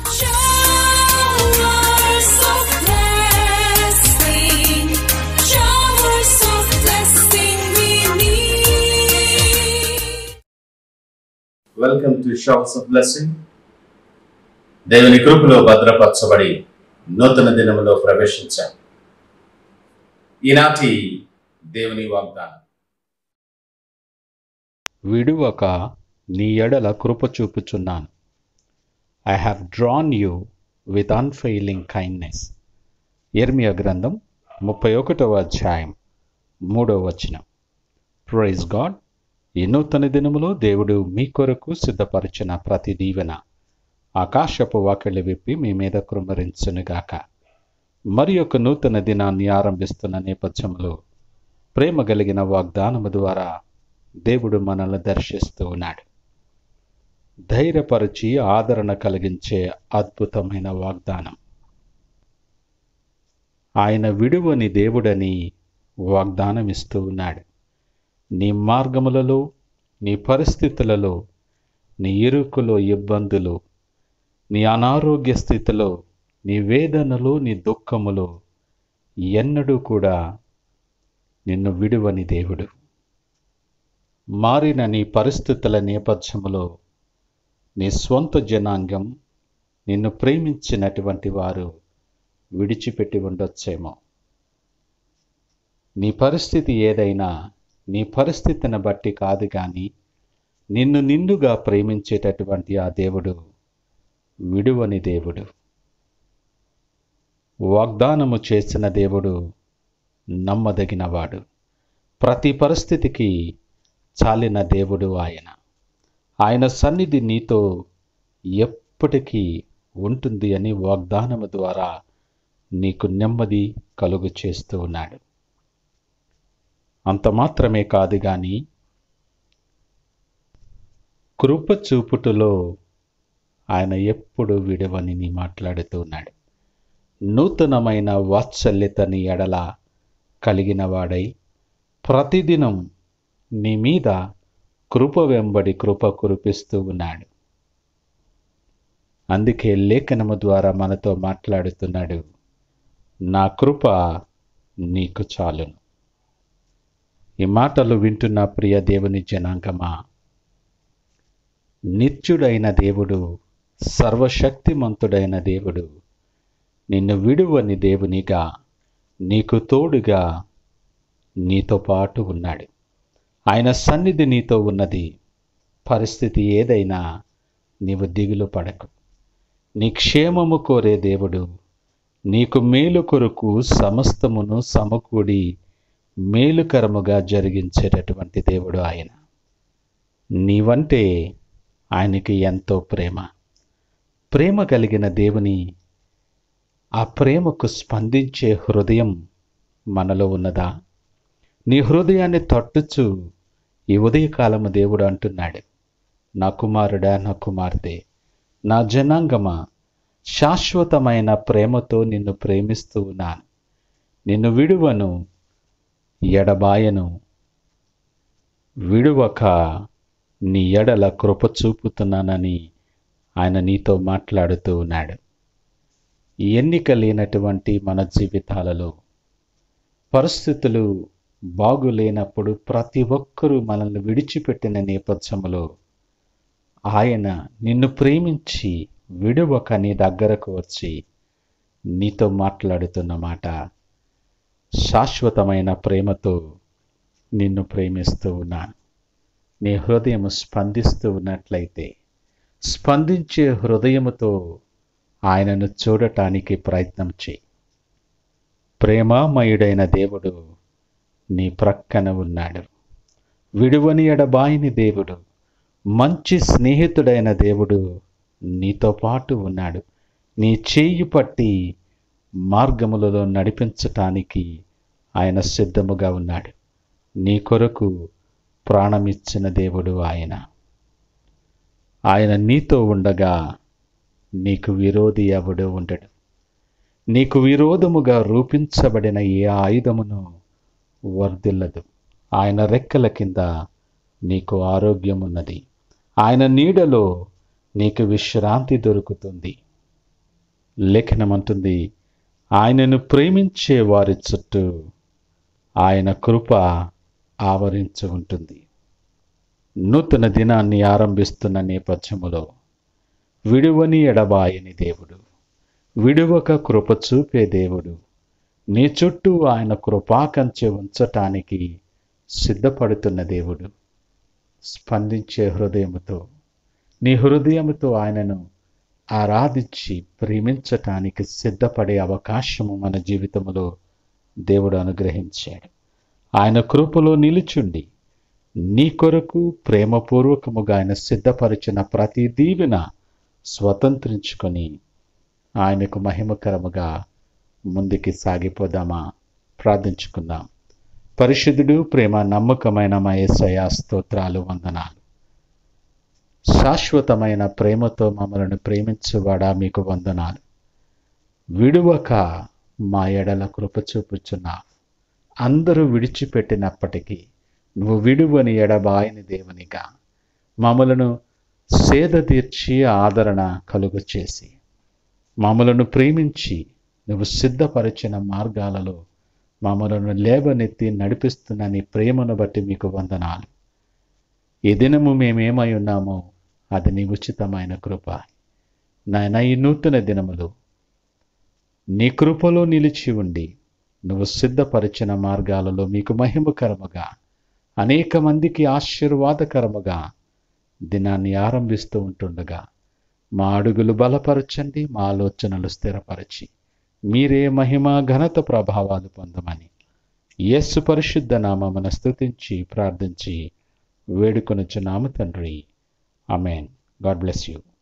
Showers of blessing, showers of blessing we need. Welcome to showers of blessing దేవుని కృపలో భద్రపరచబడి నూతన దినములో ప్రవేశించాం ఈనాటి దేవుని వాగ్దానం విడువక నీ ఎడల కృప చూపుచున్నాను I have drawn you with unfailing kindness ఇర్మియా గ్రంథం ముప్పై ఒకటవ అధ్యాయం మూడవ వచనం ప్రైజ్ గాడ్ ఈ నూతన దినములో దేవుడు మీ కొరకు సిద్ధపరిచిన ప్రతి దీవెన ఆకాశపు వాకిళ్ళు విప్పి మీ మీద కృమరించునుగాక మరి ఒక నూతన దినాన్ని ఆరంభిస్తున్న నేపథ్యంలో ప్రేమ కలిగిన వాగ్దానము ద్వారా దేవుడు మనల్ని దర్శిస్తూ ఉన్నాడు ధైర్యపరిచి ఆదరణ కలిగించే అద్భుతమైన వాగ్దానం ఆయన విడువని దేవుడని వాగ్దానం ఇస్తూ ఉన్నాడు నీ మార్గములలో నీ పరిస్థితులలో నీ ఇరుకులో ఇబ్బందులు నీ అనారోగ్య స్థితిలో నీ వేదనలు నీ దుఃఖములు ఎన్నడూ కూడా నిన్ను విడువని దేవుడు మారిన నీ పరిస్థితుల నేపథ్యములో నీ స్వంత జనాంగం నిన్ను ప్రేమించినటువంటి వారు విడిచిపెట్టి ఉండొచ్చేమో నీ పరిస్థితి ఏదైనా నీ పరిస్థితిని బట్టి కాదు కానీ నిన్ను నిండుగా ప్రేమించేటటువంటి ఆ దేవుడు విడువని దేవుడు వాగ్దానము చేసిన దేవుడు నమ్మదగినవాడు ప్రతి పరిస్థితికి చాలిన దేవుడు ఆయన ఆయన సన్నిధి నీతో ఎప్పటికీ ఉంటుంది అని వాగ్దానము ద్వారా నీకు నెమ్మది కలుగు చేస్తూ ఉన్నాడు అంత మాత్రమే కాదు కానీ కృప చూపుటలో ఆయన ఎప్పుడు విడవని నీ మాట్లాడుతూ ఉన్నాడు నూతనమైన వాత్సల్యతని ఎడల కలిగిన వాడై ప్రతిదినం నీ మీద కృప వెంబడి కృప కురిపిస్తూ ఉన్నాడు అందుకే లేఖనము ద్వారా మనతో మాట్లాడుతున్నాడు నా కృప నీకు చాలును ఈ మాటలు వింటున్న ప్రియ దేవుని జనాంగమా నిత్యుడైన దేవుడు సర్వశక్తిమంతుడైన దేవుడు నిన్ను విడువని దేవునిగా నీకు తోడుగా నీతో పాటు ఉన్నాడు ఆయన సన్నిధి నీతో ఉన్నది పరిస్థితి ఏదైనా నీవు దిగులు పడకు నీ క్షేమము కోరే దేవుడు నీకు మేలు కొరకు సమస్తమును సమకూడి మేలుకరముగా జరిగించేటటువంటి దేవుడు ఆయన నీవంటే ఆయనకి ఎంతో ప్రేమ ప్రేమ కలిగిన దేవుని ఆ ప్రేమకు స్పందించే హృదయం మనలో ఉన్నదా నీ హృదయాన్ని తట్టుచు ఈ ఉదయకాలము దేవుడు అంటున్నాడు నా కుమారుడా నా కుమార్తె నా జనాంగమా శాశ్వతమైన ప్రేమతో నిన్ను ప్రేమిస్తూ ఉన్నాను నిన్ను విడువను ఎడబాయను విడువక నీ ఎడల కృప చూపుతున్నానని ఆయన నీతో మాట్లాడుతూ ఉన్నాడు ఎన్నిక లేనటువంటి మన జీవితాలలో పరిస్థితులు బాగులేనప్పుడు ప్రతి ఒక్కరూ మనల్ని విడిచిపెట్టిన నేపథ్యంలో ఆయన నిన్ను ప్రేమించి విడువక నీ దగ్గరకు వచ్చి నీతో మాట్లాడుతున్న మాట శాశ్వతమైన ప్రేమతో నిన్ను ప్రేమిస్తూ ఉన్నాను నీ హృదయం స్పందిస్తూ ఉన్నట్లయితే స్పందించే హృదయముతో ఆయనను చూడటానికి ప్రయత్నం చేయి ప్రేమామయుడైన దేవుడు నీ ప్రక్కన ఉన్నాడు విడువని ఎడబాయిని దేవుడు మంచి స్నేహితుడైన దేవుడు నీతో పాటు ఉన్నాడు నీ చేయి పట్టి మార్గములలో నడిపించటానికి ఆయన సిద్ధముగా ఉన్నాడు నీ కొరకు ప్రాణమిచ్చిన దేవుడు ఆయన ఆయన నీతో ఉండగా నీకు విరోధి ఎవడు ఉండడు నీకు విరోధముగా రూపించబడిన ఏ ఆయుధమును వర్ధిల్లదు ఆయన రెక్కల కింద నీకు ఆరోగ్యం ఉన్నది ఆయన నీడలో నీకు విశ్రాంతి దొరుకుతుంది లేఖనమంటుంది ఆయనను ప్రేమించే వారి చుట్టూ ఆయన కృప ఆవరించి ఉంటుంది నూతన దినాన్ని ఆరంభిస్తున్న నేపథ్యములో విడువని ఎడబాయని దేవుడు విడువక కృప చూపే దేవుడు నీ చుట్టూ ఆయన కృపాకంచె ఉంచటానికి సిద్ధపడుతున్న దేవుడు స్పందించే హృదయముతో నీ హృదయముతో ఆయనను ఆరాధించి ప్రేమించటానికి సిద్ధపడే అవకాశము మన జీవితంలో దేవుడు అనుగ్రహించాడు ఆయన కృపలో నిలుచుండి నీ కొరకు ప్రేమపూర్వకముగా ఆయన సిద్ధపరిచిన ప్రతి దీవెన స్వతంత్రించుకొని ఆయనకు మహిమకరముగా ముందుకి సాగిపోదామా ప్రార్థించుకుందాం పరిశుద్ధుడు ప్రేమ నమ్మకమైన మా యేసయ్య స్తోత్రాలు వందనాలు శాశ్వతమైన ప్రేమతో మమ్మల్ని ప్రేమించువాడా మీకు వందనాలు విడువక మా ఎడల కృప చూపుచున్నావు అందరూ విడిచిపెట్టినప్పటికీ నువ్వు విడువని ఎడబాయని దేవునిగా మమ్మలను సేద తీర్చి ఆదరణ కలుగు చేసి మమ్మలను ప్రేమించి నువ్వు సిద్ధపరిచిన మార్గాలలో మమ్మలను లేవనెత్తి నడిపిస్తున్న నీ ప్రేమను బట్టి మీకు వందనాలు ఈ దినము మేమేమై ఉన్నామో అది నీ ఉచితమైన కృప నాయన ఈ నూతన దినములు నీ కృపలో నిలిచి ఉండి నువ్వు సిద్ధపరిచిన మార్గాలలో మీకు మహిమకరముగా అనేక మందికి ఆశీర్వాదకరముగా దినాన్ని ఆరంభిస్తూ ఉంటుండగా మా అడుగులు బలపరచండి మా ఆలోచనలు స్థిరపరచి మీరే మహిమ ఘనత ప్రభావాలు పొందమని యేసు పరిశుద్ధ నామమున స్తుతించి ప్రార్థించి వేడుకొనుచున్నాము తండ్రి అమేన్ గాడ్ బ్లెస్ యూ